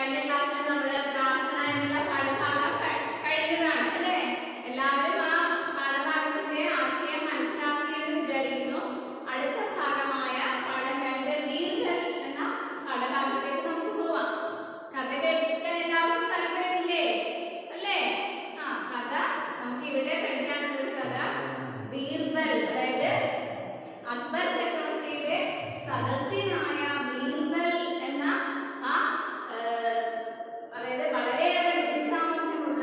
കഴിഞ്ഞ ക്ലാസ്സിൽ നമ്മൾ പ്രാർത്ഥന എന്നുള്ള പാഠഭാഗം ക- കഴിഞ്ഞതാണ് അല്ലേ എല്ലാവരും ആ പാഠഭാഗത്തിന്റെ ആശയം മനസ്സിലാക്കിയെന്ന് വിചാരിക്കുന്നു അടുത്ത ഭാഗമായ പാഠം രണ്ട് വീർഘൽ എന്ന പാഠഭാഗത്തേക്ക് നമുക്ക് പോവാം കഥ കേൾക്കാൻ എല്ലാവർക്കും താല്പര്യമില്ലേ അല്ലേ ആ കഥ നമുക്ക് ഇവിടെ പഠിക്കാനുള്ള ഒരു കഥ ബീർബൽ അതായത് അക്ബർ ചക്രവർത്തിയുടെ സദസ്യനായ ബീർബൽ എന്ന ആ ഏഹ്, അതായത് വളരെയേറെ ബുദ്ധിസാമർഥ്യമുള്ള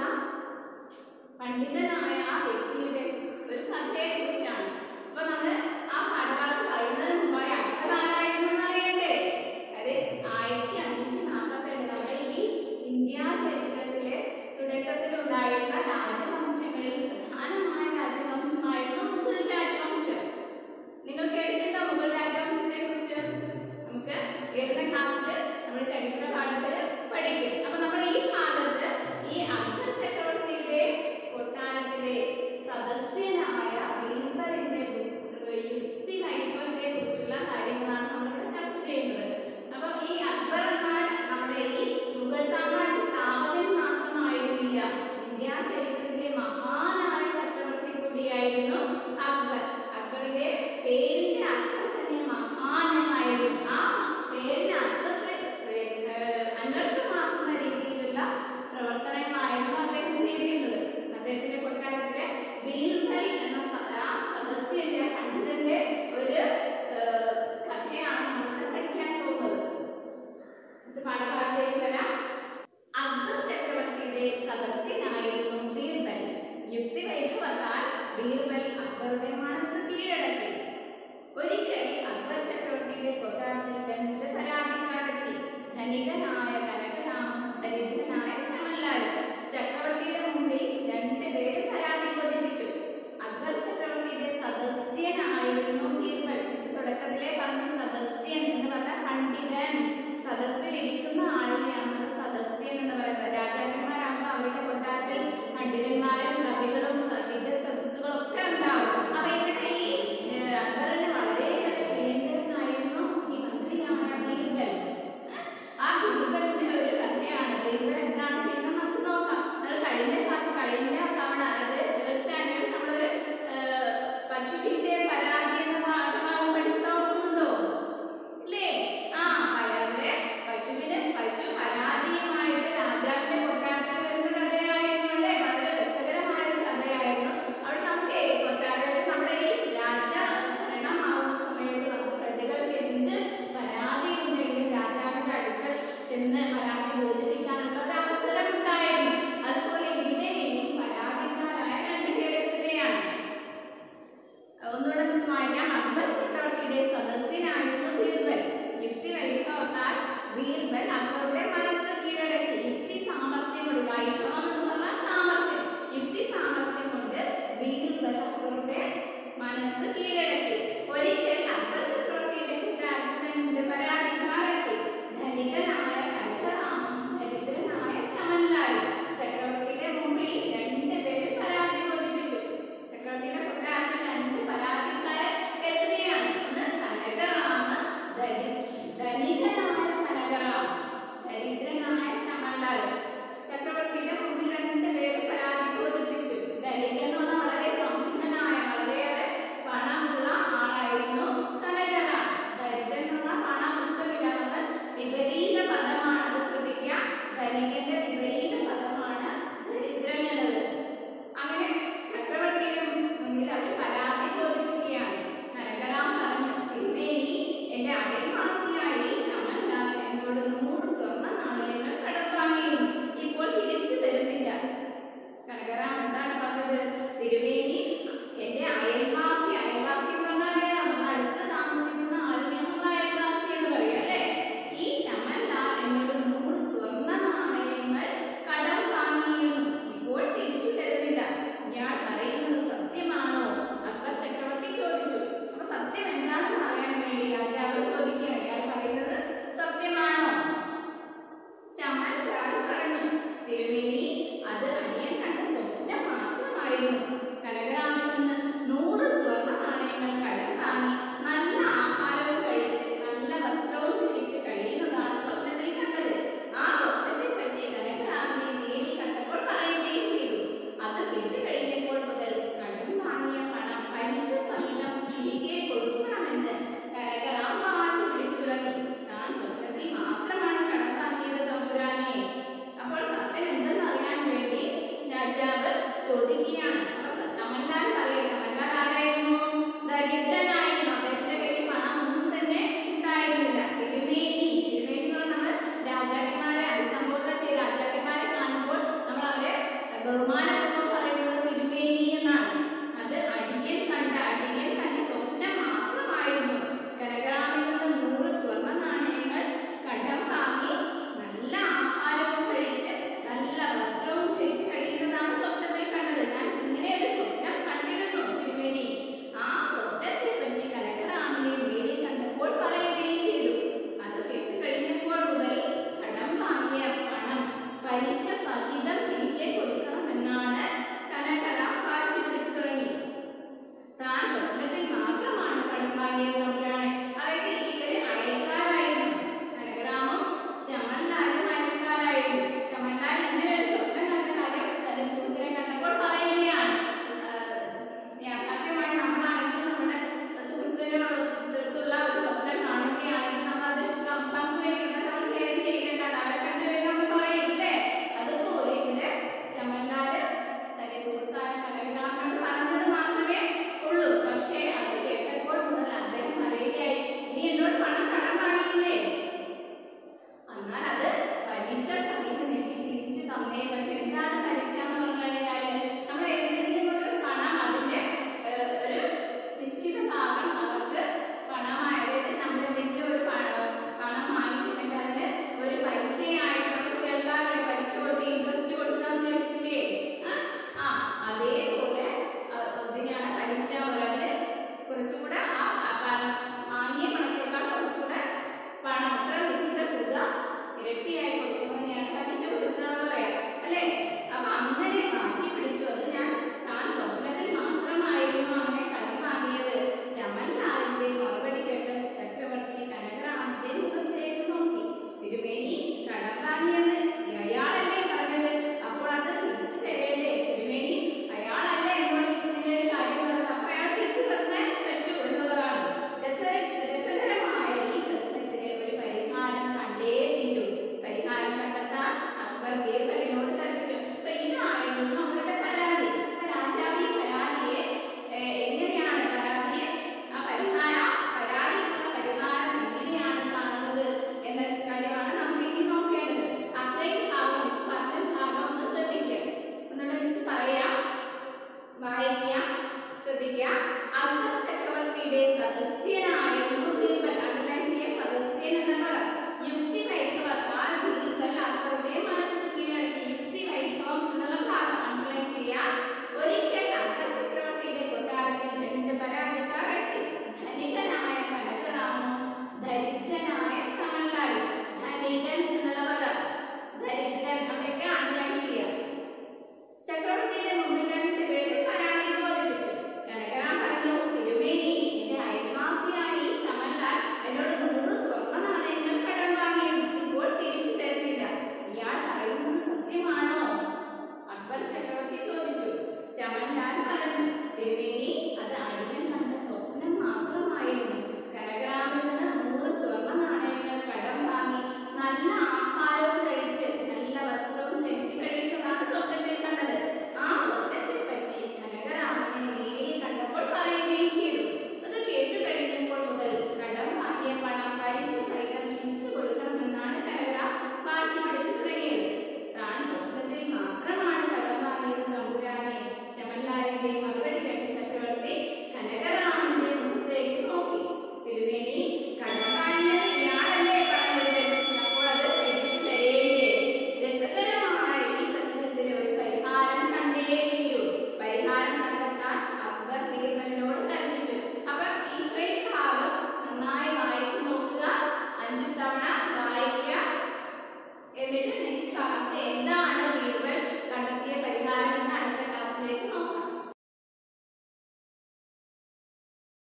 പണ്ഡിതനായ ആ വ്യക്തിയുടെ ഒരു കഥയെ കുറിച്ചാണ് അപ്പൊ നമ്മള് ആ പാഠഭാഗം പറയുന്നതിന് മുമ്പായി അക്ബർ ആരായിരുന്നു എന്ന് അറിയണ്ടേ അത് ആയിരത്തി അഞ്ഞൂറ്റി നാൽപ്പത്തി രണ്ട് നമ്മുടെ ഈ ഇന്ത്യ ചരിത്രത്തിലെ തുടക്കത്തിൽ ഉണ്ടായിരുന്ന രാജവംശങ്ങളിൽ പ്രധാനമായ രാജവംശമായിരുന്നു മുഗൾ രാജവംശം നിങ്ങൾ കേട്ടിട്ടുണ്ടോ മുഗൾ രാജവംശത്തെ കുറിച്ച് നമുക്ക് വരുന്ന ക്ലാസ്സിൽ നമ്മുടെ ചരിത്ര പാഠത്തിൽ പഠിക്കും അപ്പൊ നമ്മൾ ഈ ഭാഗത്ത് ഈ അക്ബർ ചക്രവർത്തിയുടെ കൊട്ടാരത്തിലെ സദസ്യനായ ബീർബലിന്റെ യുക്തി വൈഭവത്തെ കുറിച്ചുള്ള കാര്യങ്ങളാണ് നമ്മളിവിടെ ചർച്ച ചെയ്യുന്നത് അപ്പൊ ഈ അക്ബർ എന്നാൽ നമ്മുടെ ഈ മുഗൾ സാമ്രാജ്യ സ്ഥാപകൻ മാത്രമായിരുന്നില്ല ഇന്ത്യ ചരിത്രത്തിലെ മഹാനായ ചക്രവർത്തി കൂടിയായിരുന്നു അക്ബർ അക്ബറിന്റെ പേരിന്റെ അർത്ഥം തന്നെ മഹാൻ എന്നായിരുന്നു ആ പേരിന്റെ അർത്ഥത്തെ ഏഹ്, അനർത്ഥമാക്കുന്ന രീതിയിലുള്ള പ്രവർത്തനങ്ങളായിരുന്നു അദ്ദേഹം ചെയ്തിരുന്നത് അദ്ദേഹത്തിന്റെ കൊട്ടാരത്തിലെ ബീർബൽ എന്ന സ- ആ സദസ്യന്റെ പണ്ഡിതന്റെ ഒരു ഏഹ്, കഥയാണ് നമ്മളിവിടെ പഠിക്കാൻ പോകുന്നത് ഇത് പാഠഭാഗത്തേക്ക് വരാം അക്ബർ ചക്രവർത്തിയുടെ സദസ്യനായിരുന്നു ബീർബൽ യുക്തിവൈഭവത്താൽ ബീർബൽ അക്ബറുടെ മനസ്സ് കീഴടക്കി ഒരിക്കൽ അക്ബർ ചക്രവർത്തിയുടെ കൊട്ടാരത്തിൽ രണ്ട് പരാതിക്കാരെത്തി ധനികനായ കനകരാമൻ ദരിദ്രനായ ചമല്ലാരും ചക്രവർത്തിയുടെ മുമ്പിൽ രണ്ടുപേരും പരാതി ബോധിപ്പിച്ചു അക്ബർ ചക്രവർത്തിയുടെ സദസ്യനായിരുന്നു ബീർബൽ മിസ് തുടക്കത്തിലെ പറഞ്ഞ സദസ്യൻ എന്ന് പറഞ്ഞ പണ്ഡിതൻ സദസ്സിൽ ഇരിക്കുന്ന ആളിനെയാണ് നമ്മൾ സദസ്യൻ എന്ന് പറയുന്നത് രാജാക്കന്മാരാകുമ്പോൾ അവരുടെ കൊട്ടാരത്തിൽ പണ്ഡിതന്മാരും കവികളും